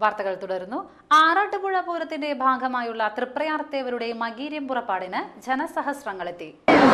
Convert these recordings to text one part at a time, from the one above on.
വാർത്തകൾ തുടരുന്നു ആറാട്ടുപുഴ പൂരത്തിന്റെ ഭാഗമായുള്ള തൃപ്രയാർത്തേവരുടെ മകീര്യം പുറപ്പാടിന് ജനസഹസ്രങ്ങളെത്തി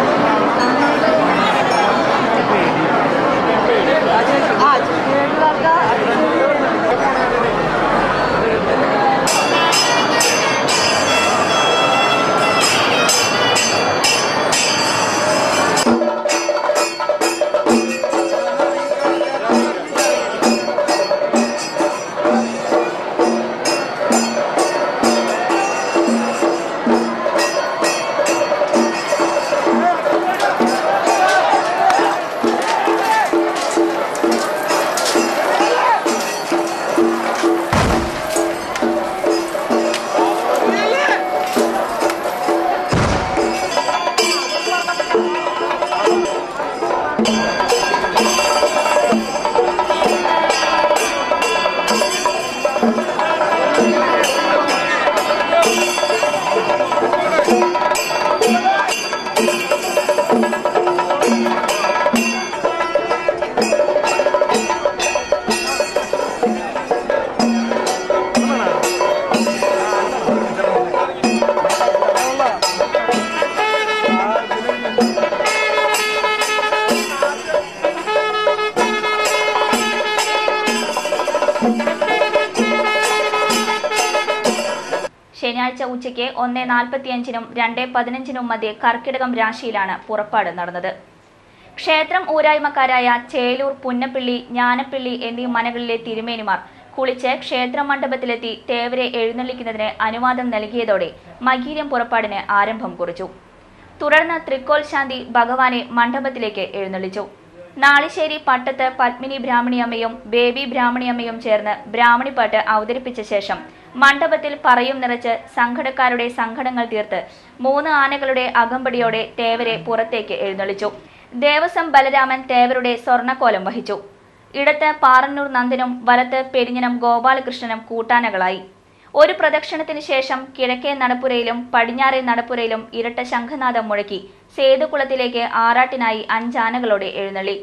ശനിയാഴ്ച ഉച്ചയ്ക്ക് ഒന്ന് നാൽപ്പത്തിയഞ്ചിനും രണ്ട് പതിനഞ്ചിനും മധ്യേ കർക്കിടകം രാശിയിലാണ് പുറപ്പാട് നടന്നത് ക്ഷേത്രം ഊരായ്മക്കാരായ ചേലൂർ പുന്നപ്പിള്ളി ജ്ഞാനപ്പിള്ളി എന്നീ മനകളിലെ തിരുമേനിമാർ കുളിച്ച് ക്ഷേത്ര മണ്ഡപത്തിലെത്തി തേവരെ എഴുന്നള്ളിക്കുന്നതിന് അനുവാദം നൽകിയതോടെ മകീര്യം പുറപ്പാടിന് ആരംഭം കുറിച്ചു തുടർന്ന് തൃക്കോൽ ശാന്തി ഭഗവാനെ മണ്ഡപത്തിലേക്ക് എഴുന്നള്ളിച്ചു നാളിശ്ശേരി പട്ടത്ത് പത്മിനി ബ്രാഹ്മണിയമ്മയും ബേബി ബ്രാഹ്മണിയമ്മയും ചേർന്ന് ബ്രാഹ്മണിപ്പാട്ട് അവതരിപ്പിച്ച ശേഷം മണ്ഡപത്തിൽ പറയും നിറച്ച് സംഘടക്കാരുടെ സങ്കടങ്ങൾ തീർത്ത് മൂന്ന് ആനകളുടെ അകമ്പടിയോടെ തേവരെ പുറത്തേക്ക് എഴുന്നള്ളിച്ചു ദേവസ്വം ബലരാമൻ തേവരുടെ സ്വർണ്ണക്കോലം വഹിച്ചു ഇടത്ത് പാറന്നൂർ നന്ദനും വലത്ത് പെരിഞ്ഞനം ഗോപാലകൃഷ്ണനും കൂട്ടാനകളായി ഒരു പ്രദക്ഷിണത്തിന് ശേഷം കിഴക്കേ നടപ്പുരയിലും പടിഞ്ഞാറേ നടപ്പുരയിലും ഇരട്ട ശംഖനാദം മുഴക്കി സേതുകുളത്തിലേക്ക് ആറാട്ടിനായി അഞ്ചാനകളോടെ എഴുന്നള്ളി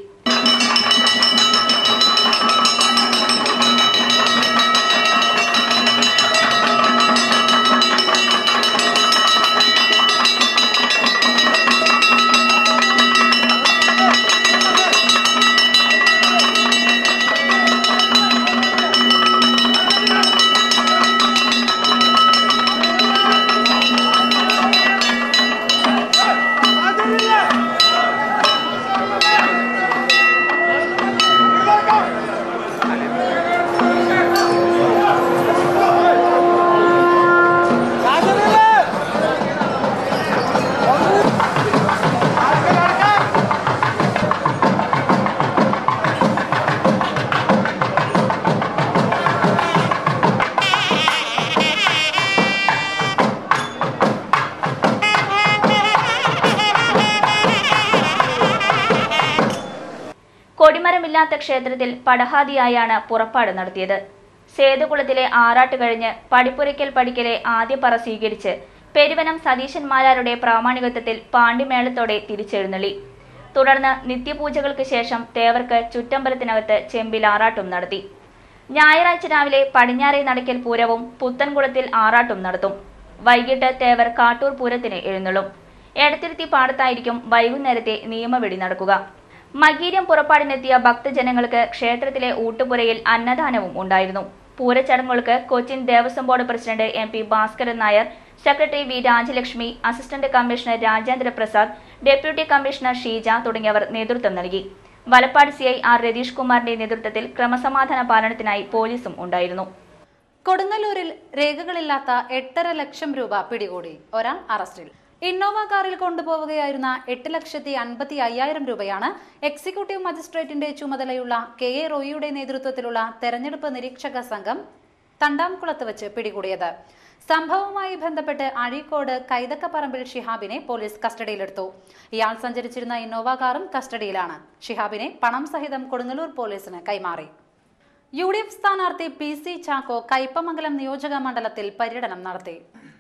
കൊടിമരമില്ലാത്ത ക്ഷേത്രത്തിൽ പടഹാദിയായാണ് പുറപ്പാട് നടത്തിയത് സേതുകുളത്തിലെ ആറാട്ട് കഴിഞ്ഞ് പടിപ്പുരയ്ക്കൽ പടിക്കലെ ആദ്യപ്പറ സ്വീകരിച്ച് പെരുവനം സതീശന്മാരാരുടെ പ്രാമാണികത്വത്തിൽ പാണ്ടിമേളത്തോടെ തിരിച്ചെഴുന്നള്ളി തുടർന്ന് നിത്യപൂജകൾക്ക് ശേഷം തേവർക്ക് ചുറ്റമ്പലത്തിനകത്ത് ചെമ്പിൽ ആറാട്ടും നടത്തി ഞായറാഴ്ച രാവിലെ പടിഞ്ഞാറേ നടക്കൽ പൂരവും പുത്തൻകുളത്തിൽ ആറാട്ടും നടത്തും വൈകിട്ട് തേവർ കാട്ടൂർ പൂരത്തിന് എഴുന്നള്ളും എടത്തിരുത്തി പാടത്തായിരിക്കും വൈകുന്നേരത്തെ നിയമവെടി നടക്കുക മകീര്യം പുറപ്പാടിനെത്തിയ ഭക്തജനങ്ങൾക്ക് ക്ഷേത്രത്തിലെ ഊട്ടുപുരയിൽ അന്നദാനവും ഉണ്ടായിരുന്നു പൂരച്ചടങ്ങുകൾക്ക് Cochin Devaswom board president M P Bhaskaran Nair secretary V Rajalakshmi assistant commissioner Rajendra Prasad deputy commissioner Sheeja തുടങ്ങിയവർ നേതൃത്വം നൽകി Valappad C I R Ratheesh കുമാറിന്റെ നേതൃത്വത്തിൽ ക്രമസമാധാന പാലനത്തിനായി പോലീസും ഉണ്ടായിരുന്നു കൊടുങ്ങല്ലൂരിൽ രേഖകളില്ലാത്ത എട്ടര ലക്ഷം രൂപ പിടികൂടി ഒരാൾ അറസ്റ്റിൽ ഇന്നോവ കാറിൽ കൊണ്ടുപോവുകയായിരുന്ന എട്ട് ലക്ഷത്തി അൻപത്തി അയ്യായിരം രൂപയാണ് എക്സിക്യൂട്ടീവ് മജിസ്ട്രേറ്റിന്റെ ചുമതലയുള്ള കെ എ റോയിയുടെ നേതൃത്വത്തിലുള്ള തെരഞ്ഞെടുപ്പ് നിരീക്ഷക സംഘം തണ്ടാംകുളത്ത് വെച്ച് പിടികൂടിയത് സംഭവവുമായി ബന്ധപ്പെട്ട് അഴീക്കോട് കൈതക്കപ്പറമ്പിൽ ഷിഹാബിനെ പോലീസ് കസ്റ്റഡിയിലെടുത്തു ഇയാൾ സഞ്ചരിച്ചിരുന്ന ഇന്നോവ കാറും കസ്റ്റഡിയിലാണ് ഷിഹാബിനെ പണം സഹിതം കൊടുങ്ങല്ലൂർ പോലീസിന് കൈമാറി യു ഡി എഫ് സ്ഥാനാർത്ഥി പി സി ചാക്കോ കയ്പമംഗലം നിയോജക മണ്ഡലത്തിൽ പര്യടനം നടത്തി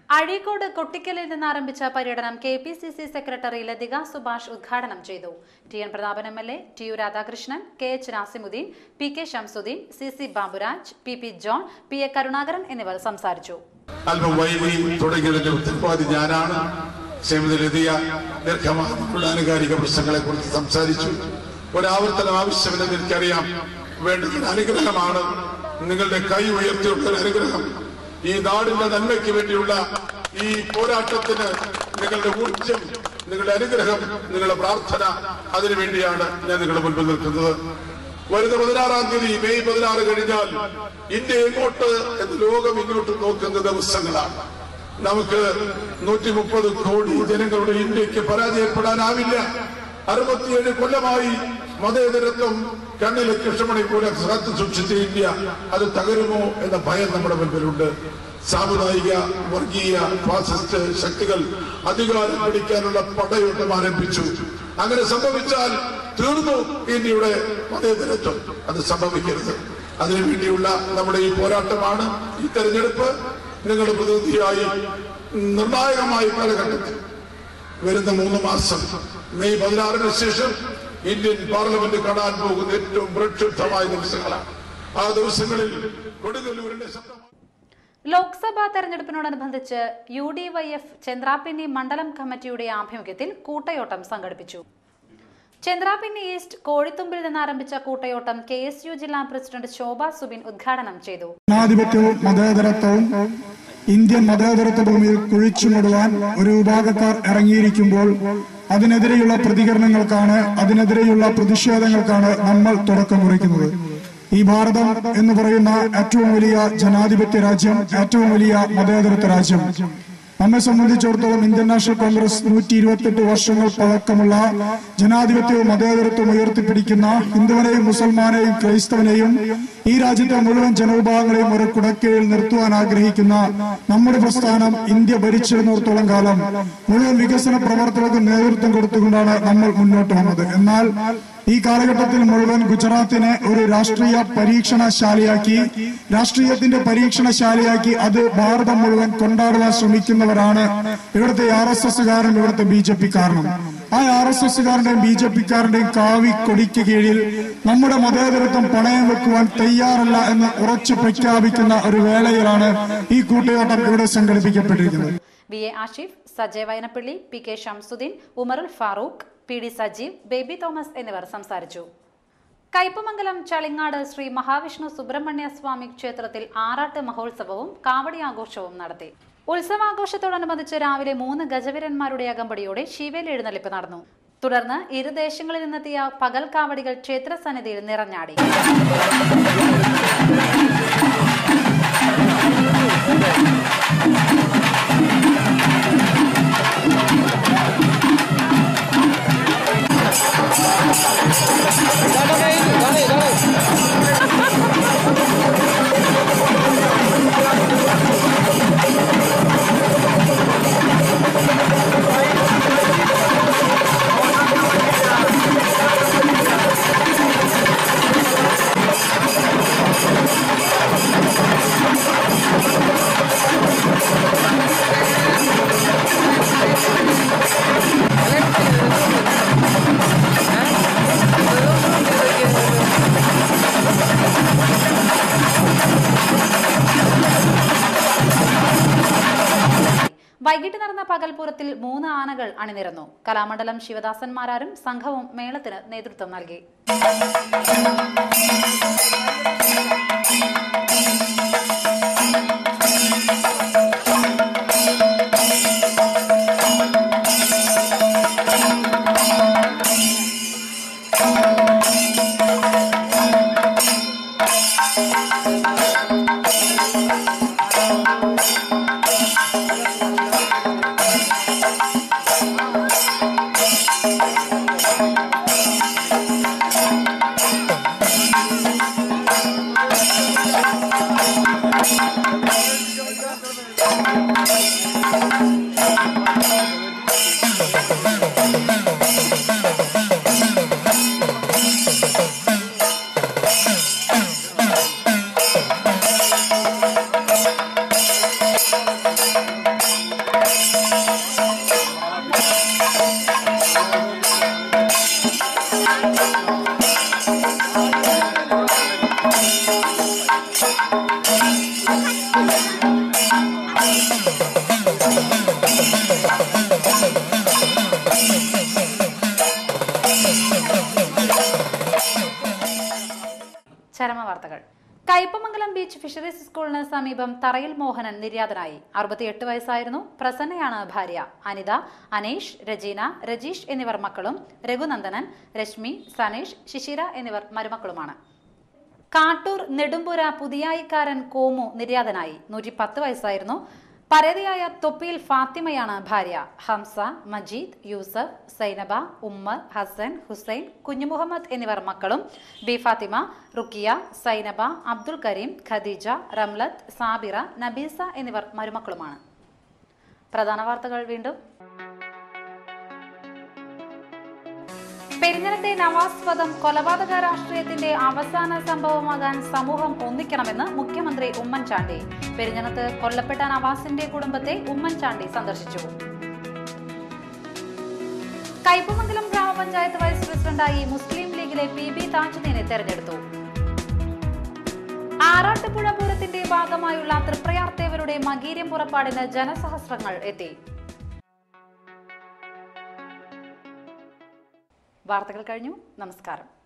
അഴീക്കോട് കൊട്ടിക്കലിൽ നിന്ന് ആരംഭിച്ച പര്യടനം K P C C secretary Lathika Subhash ഉദ്ഘാടനം ചെയ്തു T N Prathapan M L A T U Radhakrishnan K H Nasimuddin P K Shamsuddin C C Baburaj P P John P A Karunakaran എന്നിവർ സംസാരിച്ചു അല്പം വൈകി തുടങ്ങിയതിന്റെ ഉത്തരവാദി ഞാനാണ് ശ്രീമതി ലതിയ ദീർഘമായ ആനുകാലിക പ്രശ്നങ്ങളെ കുറിച്ച് സംസാരിച്ചു ഒരാവർത്തനം ആവശ്യമില്ലെന്ന് എനിക്കറിയാം വേണ്ടത് അനുഗ്രഹമാണ് നിങ്ങളുടെ കൈ ഉയർത്തിയുള്ള ഒരു അനുഗ്രഹം ഈ നാടിന്റെ നന്മയ്ക്ക് വേണ്ടിയുള്ള ഈ പോരാട്ടത്തിന് നിങ്ങളുടെ ഊർജം നിങ്ങളുടെ അനുഗ്രഹം നിങ്ങളുടെ പ്രാർത്ഥന അതിനുവേണ്ടിയാണ് ഞാൻ നിങ്ങളുടെ മുൻപിൽ നിൽക്കുന്നത് വരുന്ന പതിനാറാം തീയതി മെയ് പതിനാറ് കഴിഞ്ഞാൽ ഇന്ത്യ എങ്ങോട്ട് എന്ന് ലോകം ഇങ്ങോട്ട് നോക്കുന്ന ദിവസങ്ങളാണ് നമുക്ക് നൂറ്റി മുപ്പത് കോടി ജനങ്ങളുടെ ഇന്ത്യക്ക് പരാജയപ്പെടാനാവില്ല അറുപത്തിയേഴ് കൊല്ലമായി മതേതരത്വം കണ്ണിലെ കൃഷ്ണമണി പോലെ കാത്തു സൂക്ഷിച്ച ഇന്ത്യ അത് തകരുമോ എന്ന ഭയം നമ്മുടെ മുൻപിലുണ്ട് സാമുദായിക വർഗീയ ഫാസിസ്റ്റ് ശക്തികൾ അധികാരം പിടിക്കാനുള്ള പടയോട്ടം ആരംഭിച്ചു അങ്ങനെ സംഭവിച്ചാൽ തീർന്നു ഇന്ത്യയുടെ മതേതരത്വം അത് സംഭവിക്കരുത് അതിനുവേണ്ടിയുള്ള നമ്മുടെ ഈ പോരാട്ടമാണ് ഈ തെരഞ്ഞെടുപ്പ് നിങ്ങളുടെ പ്രതിനിധിയായി നിർണായകമായ കാലഘട്ടത്തിൽ വരുന്ന മൂന്ന് മാസം മെയ് പതിനാറിന് ശേഷം ഇന്ത്യൻ പാർലമെന്റ് കാണാൻ പോകുന്ന ഏറ്റവും പ്രക്ഷുബ്ധമായ ദിവസങ്ങളാണ് ആ ദിവസങ്ങളിൽ കൊടുങ്ങല്ലൂരിന്റെ ശബ്ദം ലോക്സഭാ തെരഞ്ഞെടുപ്പിനോടനുബന്ധിച്ച് U D Y F Chandrapinni മണ്ഡലം കമ്മിറ്റിയുടെ ആഭിമുഖ്യത്തിൽ കൂട്ടയോട്ടം സംഘടിപ്പിച്ചു ചന്ദ്രാപിന്നി ഈസ്റ്റ് കോഴിത്തുമ്പിൽ നിന്ന് ആരംഭിച്ച കൂട്ടയോട്ടം കെ എസ് യു ജില്ലാ പ്രസിഡന്റ് ശോഭ സുബിൻ ഉദ്ഘാടനം ചെയ്തു ജനാധിപത്യവും മതേതരത്വവും ഇന്ത്യൻ മതേതരത്വ ഭൂമിയിൽ കുഴിച്ചുമൂടുവാൻ ഒരു വിഭാഗക്കാർ ഇറങ്ങിയിരിക്കുമ്പോൾ അതിനെതിരെയുള്ള പ്രതികരണങ്ങൾക്കാണ് അതിനെതിരെയുള്ള പ്രതിഷേധങ്ങൾക്കാണ് നമ്മൾ തുടക്കം കുറിക്കുന്നത് ഈ ഭാരതം എന്ന് പറയുന്ന ഏറ്റവും വലിയ ജനാധിപത്യ രാജ്യം ഏറ്റവും വലിയ മതേതരത്വ രാജ്യം നമ്മെ സംബന്ധിച്ചിടത്തോളം ഇന്ത്യൻ നാഷണൽ കോൺഗ്രസ് നൂറ്റി ഇരുപത്തെട്ട് വർഷങ്ങൾ പഴക്കമുള്ള ജനാധിപത്യവും മതേതരത്വവും ഉയർത്തിപ്പിടിക്കുന്ന ഹിന്ദുവിനെയും മുസൽമാനെയും ക്രൈസ്തവനെയും ഈ രാജ്യത്തെ മുഴുവൻ ജനവിഭാഗങ്ങളെയും ഒരു കുടക്കീഴിൽ നിർത്തുവാൻ ആഗ്രഹിക്കുന്ന നമ്മുടെ പ്രസ്ഥാനം ഇന്ത്യ ഭരിച്ചിരുന്നിടത്തോളം കാലം മുഴുവൻ വികസന പ്രവർത്തനങ്ങൾക്ക് നേതൃത്വം കൊടുത്തുകൊണ്ടാണ് നമ്മൾ മുന്നോട്ട് വന്നത് എന്നാൽ ഈ കാലഘട്ടത്തിൽ മുഴുവൻ ഗുജറാത്തിനെ ഒരു രാഷ്ട്രീയ പരീക്ഷണശാലയാക്കി രാഷ്ട്രീയത്തിന്റെ പരീക്ഷണശാലയാക്കി അത് ഭാരതം മുഴുവൻ കൊണ്ടാടുവാൻ ശ്രമിക്കുന്നവരാണ് ഇവിടുത്തെ ആർ എസ് എസ്സുകാരനും ഇവിടുത്തെ ബി ജെ പിക്കാരനും ആ ആർ എസ് എസ്സുകാരന്റെയും ബി ജെ പിക്കാരന്റെയും കാവി കൊടിക്ക് കീഴിൽ നമ്മുടെ മതേതരത്വം പണയം വെക്കുവാൻ തയ്യാറല്ല എന്ന് ഉറച്ചു പ്രഖ്യാപിക്കുന്ന ഒരു വേളയിലാണ് ഈ കൂട്ടയോട്ടം ഇവിടെ സംഘടിപ്പിക്കപ്പെട്ടിരിക്കുന്നത് V A Ashif Sajay Vayanappalli P K Shamsuddin Umarul Farooq P D Sajeev Baby Thomas എന്നിവർ സംസാരിച്ചു കയ്പമംഗലം ചളിങ്ങാട് ശ്രീ മഹാവിഷ്ണു സുബ്രഹ്മണ്യ സ്വാമി ക്ഷേത്രത്തിൽ ആറാട്ട് മഹോത്സവവും കാവടി ആഘോഷവും നടത്തി ഉത്സവാഘോഷത്തോടനുബന്ധിച്ച് രാവിലെ മൂന്ന് ഗജവീരന്മാരുടെ അകമ്പടിയോടെ ശിവേലി എഴുന്നള്ളിപ്പ് നടന്നു തുടർന്ന് ഇരുദേശങ്ങളിൽ നിന്നെത്തിയ പകൽ കാവടികൾ ക്ഷേത്ര സന്നിധിയിൽ നിറഞ്ഞാടി വൈകിട്ട് നടന്ന പകൽപൂരത്തിൽ മൂന്ന് ആനകൾ അണിനിരന്നു കലാമണ്ഡലം ശിവദാസന്മാരാരും സംഘവും മേളത്തിന് നേതൃത്വം നൽകി ചരമ വാർത്തകൾ കയ്പമംഗലം ബീച്ച് ഫിഷറീസ് സ്കൂളിന് സമീപം തറയിൽ മോഹനൻ നിര്യാതനായി അറുപത്തിയെട്ട് വയസ്സായിരുന്നു പ്രസന്നയാണ് ഭാര്യ അനിത അനീഷ് രജീന രജീഷ് എന്നിവർ മക്കളും രഘുനന്ദനൻ രശ്മി സനീഷ് ശിശിര എന്നിവർ മരുമക്കളുമാണ് കാട്ടൂർ നെടുമ്പുര പുതിയായിക്കാരൻ കോമു നിര്യാതനായി നൂറ്റി പത്ത് വയസ്സായിരുന്നു പരേതയായ തൊപ്പിയിൽ ഫാത്തിമയാണ് ഭാര്യ ഹംസ മജീദ് യൂസഫ് സൈനബ ഉമ്മർ ഹസൻ ഹുസൈൻ കുഞ്ഞുമുഹമ്മദ് എന്നിവർ മക്കളും ബി ഫാത്തിമ റുക്കിയ സൈനബ അബ്ദുൽ കരീം ഖദീജ റംലത്ത് സാബിറ നബീസ എന്നിവർ മരുമക്കളുമാണ് പ്രധാന വാർത്തകൾ വീണ്ടും പെരിഞ്ഞനത്തെ നവാസ് വധം കൊലപാതക രാഷ്ട്രീയത്തിന്റെ അവസാന സംഭവമാകാൻ സമൂഹം ഒന്നിക്കണമെന്ന് മുഖ്യമന്ത്രി ഉമ്മൻചാണ്ടി പെരിഞ്ഞനത്ത് കൊല്ലപ്പെട്ട നവാസിന്റെ കുടുംബത്തെ ഉമ്മൻചാണ്ടി സന്ദർശിച്ചു കയ്പമംഗലം ഗ്രാമപഞ്ചായത്ത് വൈസ് പ്രസിഡന്റായി മുസ്ലിം ലീഗിലെ പി ബി താജുദ്ദീനെ തെരഞ്ഞെടുത്തു ആറാട്ടുപുഴ പൂരത്തിന്റെ ഭാഗമായുള്ള തൃപ്രയാർത്തേവരുടെ മകീര്യം പുറപ്പാടിന് ജനസഹസ്രങ്ങൾ എത്തി വാർത്തകൾ കഴിഞ്ഞു നമസ്കാരം